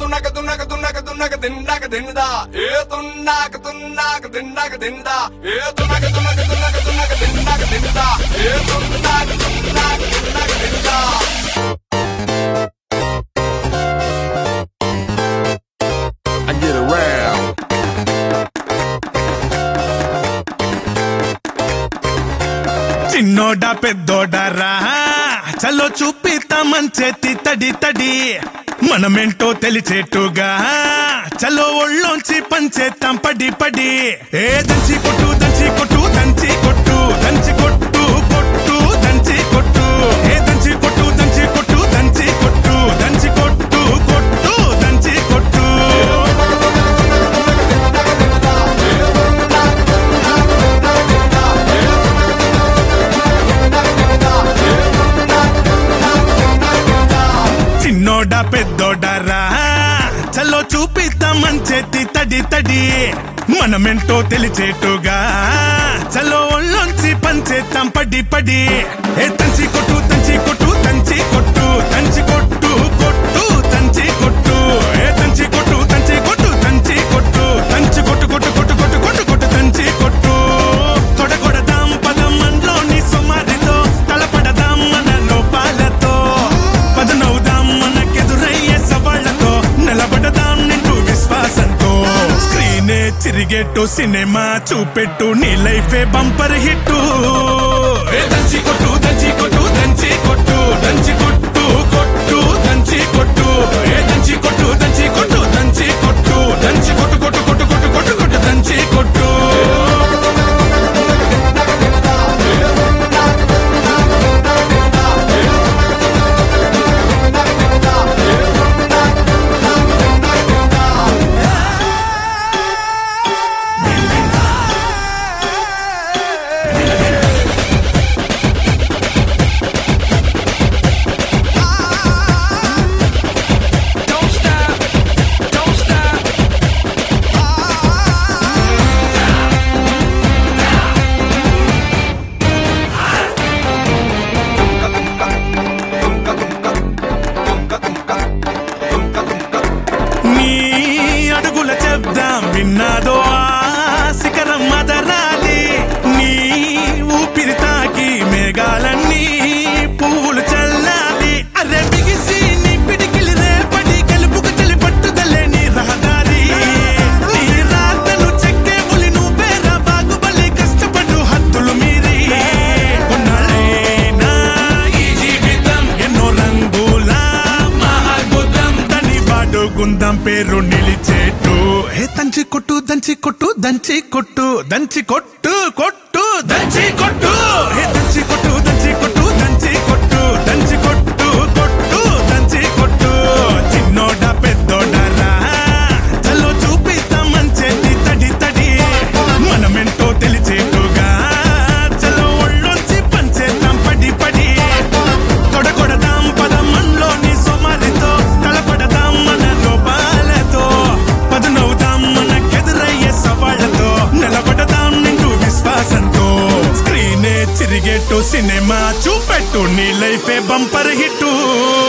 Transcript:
తున్నక తున్నక తున్నక తున్నక తిన్నాక తిన్నదా ఏ తున్నాక తున్నాక తిన్నాక తిన్నదా ఏ తున్నక తున్నక తున్నక తున్నక తిన్నాక తిన్నదా ఏ తున్నాక తున్నాక తిన్నాక తిన్నదా I get around. చిన్నోడా పెద్దోడా రా చలో చూపిస్తామని చేతి తడి తడి మనమేంటో తెలిచేట్టుగా చలో ఒళ్ళోంచి పంచేస్తాం పడి పడి ఏ దంచి కొట్టు దంచి కొట్టు దంచి కొట్టు దంచి కొట్టు కొట్టు దంచి కొట్టు ఏ దంచి కొట్టు దంచి కొట్టు దంచి కొట్టు దంచి కొట్టు కొట్టు దంచి కొట్టు చిన్నోడా పెద్దోడా రా చలో చూపిస్తామని చేతి తడి తడి మనమేంటో తెలిచేట్టుగా చలో ఒళ్ళొంచి పంచేస్తాం పడి పడి ఏ తంచి కొట్టు తంచి కొట్టు తంచి కొట్టు తంచి కొట్టు కొట్టు తంచి కొట్టు ఏ తంచి కొట్టు తంచి కొట్టు తంచి కొట్టు తంచి కొట్టు కొట్టు కొట్టు కొట్టు కొట్టు కొట్టు తంచి కొట్టు కొడ కొడదాం పదం మనలోని సుమారితో తలపడదాం మన లోపాలతో పదనవుదాం మనకెదురయ్యే సవాళ్లతో నిలబడదాం నిండు విశ్వాసంతో స్క్రీనే చిరిగేట్టు సినిమా చూపెట్టు నీ లైఫే బంపర్ హిట్టు ఏ దంచి కొట్టు దంచి కొట్టు దంచి కొట్టు దంచి కొట్టు కొట్టు దంచి కొట్టు ఏ దంచి కొట్టు దంచి కొట్టు దంచి కొట్టు దంచి కొట్టు కొట్టు కొట్టు కొట్టు కొట్టు కొట్టు దంచి కొట్టు Don't stop, don't stop. నీ అడుగుల చెప్దాం విన్నాదో ఆ శిఖరం మదరాలి నీ ఊపిరి తాకి మేఘాలన్నీ పువ్వులు చల్లాలి అరే బిగిసి నీ పిడికిలి రేపటి గెలుపుకు చలి పట్టుదలే నీ రహదారి నీ రాతను చెక్కే పులి నువ్వేరా బాగుబలి కష్టపడు హద్దులు మీరి కొన్నాళ్ళైనా ఈ జీవితం ఎన్నో రంగుల మహాద్భుతం దాని వాడు గుందం పేరు నిలిచేట్టు ఏ దంచి కొట్టు దంచి కొట్టు దంచి కొట్టు దంచి కొట్టు కొట్టు దంచి కొట్టు ఏ దంచి కొట్టు దంచి కొట్టు దంచి కొట్టు దంచి కొట్టు కొట్టు దంచి కొట్టు చిన్నోడ పెద్దోడ రా చలో చూపిస్తామని చేతి తడి తడి మనమెంటో తెలిచేట్టుగా చలో ఒళ్ళొంచి పంచేద్దాం పడి పడి కొడకొడదాం పదమన్లోని సోమారితో తలపడదాం మన లోపాలతో పదునవుదాం మనకెదురయ్యే సవాళ్లతో నిలబడదాం నిండు విశ్వాసంతో స్క్రీనే చిరిగేట్టు సినిమా చూపెట్టు నీ లైఫే బంపర్ హిట్టు